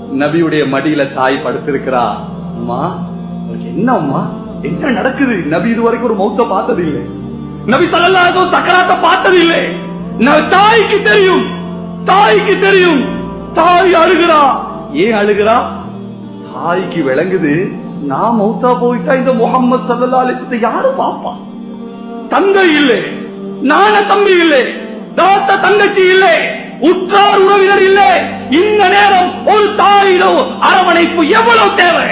நபியுடைய மடியில தாய் படுத்திருக்கிறா அம்மா உனக்கு என்ன அம்மா என்ன நடக்குது நபி இது வரைக்கும் ஒரு மௌத்த பார்த்தது இல்லை நபி சல்லல்லாஹு சக்கராத்த பார்த்தது இல்லை ந- தாய்க்கு தெரியும் தாய்க்கு தெரியும் தாய் அழுகிறா ஏன் அழுகிறா தாய்க்கு விளங்குது நான் மௌத்தா போயிட்டா இந்த முகம்மது சல்லல்லா அலிசத்தை யாரு பாப்பா தங்கை இல்லை நான தம்பி இல்லை தாத்த தங்கச்சி இல்லை உற்றார் உறவினர் இல்லை இந்த நேரம் ஒரு தாயிடம் அரவணைப்பு எவ்வளவு தேவை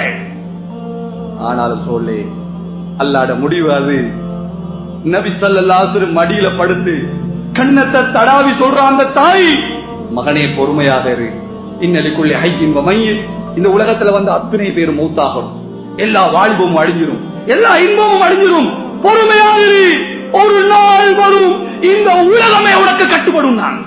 ஆனாலும் சொல்லு அல்லாட முடிவு அது நபி ஸல்லல்லாஹு மடியில படுத்து கண்ணத்தை தடாவி சொல்ற அந்த தாய் மகனே பொறுமையாக இரு இன்னலிக்குள்ளே ஹையின் மையின் இந்த உலகத்துல வந்த அத்தனை பேர் மௌத்தாகும் எல்லா வாழ்வும் அழிஞ்சிரும் எல்லா இன்பமும் அழிஞ்சிரும் பொறுமையாக இரு ஒரு நாள் வரும் இந்த உலகமே உனக்கு கட்டுப்படும் நான்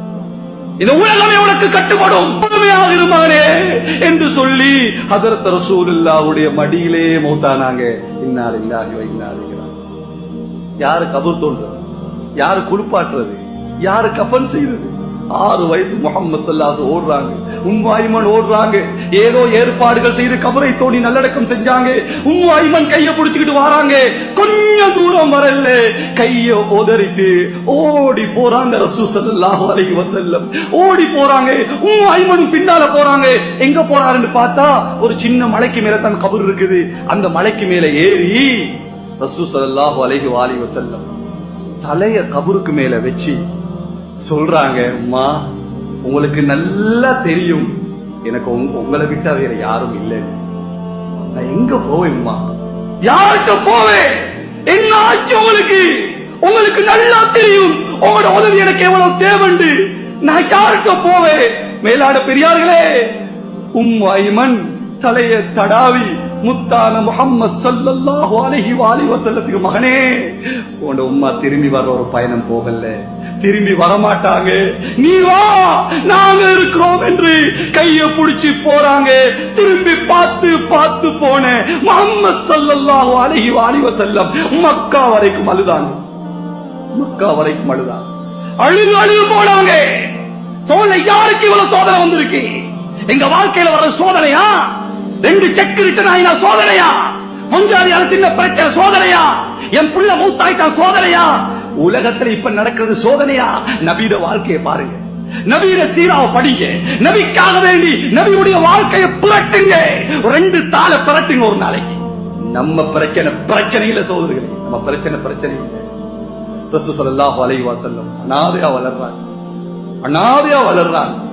இந்த உலகமே உனக்கு கட்டுப்படும் பொறுமையாக இரு மகனே என்று சொல்லி ஹதரத் ரசூலுல்லாவுடைய மடியிலே மௌத்தானாங்க இன்னார் இல்லாஹி வ இன்னா இலைஹி ராஜிஊன். யாரு கபர் தோன்றது யாரு குளிப்பாட்டுறது யாரு கஃபன் செய்யறது ஆறு வயசு முகமது சல்லாஸ் ஓடுறாங்க உம்மாய்மன் ஓடுறாங்க ஏதோ ஏற்பாடுகள் செய்து கபரை தோண்டி நல்லடக்கம் செஞ்சாங்க உம்மாய்மன் கைய புடிச்சுக்கிட்டு வராங்க கொஞ்சம் தூரம் வரல கைய உதறிட்டு ஓடி போறாங்க ரசூ ஸல்லல்லாஹு அலைஹி வஸல்லம் ஓடி போறாங்க உம்மாய்மன் பின்னால போறாங்க எங்க போறாருன்னு பார்த்தா ஒரு சின்ன மலைக்கு மேல தான் கபர் இருக்குது அந்த மலைக்கு மேல ஏறி ரசூ ஸல்லல்லாஹு அலைஹி வாலி வஸல்லம் தலைய கபருக்கு மேல வச்சு சொல்றாங்க அம்மா உங்களுக்கு நல்லா தெரியும் எனக்கு உங்க- உங்களை விட்டா வேற யாரும் இல்லை நான் எங்க போவேன்மா யார்கிட்ட போவேன் என்ன ஆச்சு உங்களுக்கு உங்களுக்கு நல்லா தெரியும் உங்களோட உதவி எனக்கு எவ்வளவு தேவைண்டு நான் யார்கிட்ட போவேன் மேலாட பெரியார்களே உம் ஐமன் தலைய தடாவி முத்தான முஹம்மது ஸல்லல்லாஹு அலைஹி வாலி வஸல்லத்துக்கு மகனே உன் உம்மா திரும்பி வர்ற ஒரு பயணம் போகல திரும்பி வரமாட்டாங்க நீ வா நாங்க இருக்கிறோம் என்று கைய புடிச்சு போறாங்க திரும்பி பார்த்து பார்த்து போன முஹம்மது ஸல்லல்லாஹு அலைஹி வாலி வஸல்லம் மக்கா வரைக்கும் அழுதாங்க மக்கா வரைக்கும் அழுதாங்க அழுது அழுது போனாங்க சோதனை யாருக்கு இவ்வளவு சோதனை வந்திருக்கு எங்க வாழ்க்கையில வர சோதனையா ரெண்டு செக் ரிட்டன் ஆயினா சோதனையா முஞ்சாதியால சின்ன பிரச்சனை சோதனையா என் புள்ள மூத்தாயிட்டான் சோதனையா உலகத்துல இப்ப நடக்கிறது சோதனையா நபியோட வாழ்க்கையை பாருங்க நபியில சீராவை படிங்க நபிக்காக வேண்டி நபியுடைய வாழ்க்கையை புரட்டுங்க ரெண்டு தாள புரட்டுங்க ஒரு நாளைக்கு நம்ம பிரச்சனை பிரச்சனை இல்ல சோதனைகளே நம்ம பிரச்சனை பிரச்சனை இல்லை ரசூ ஸல்லல்லாஹு அலைஹி வஸல்லம் அனாதையா வளர்றாங்க அனாதையா வளர்றாங்க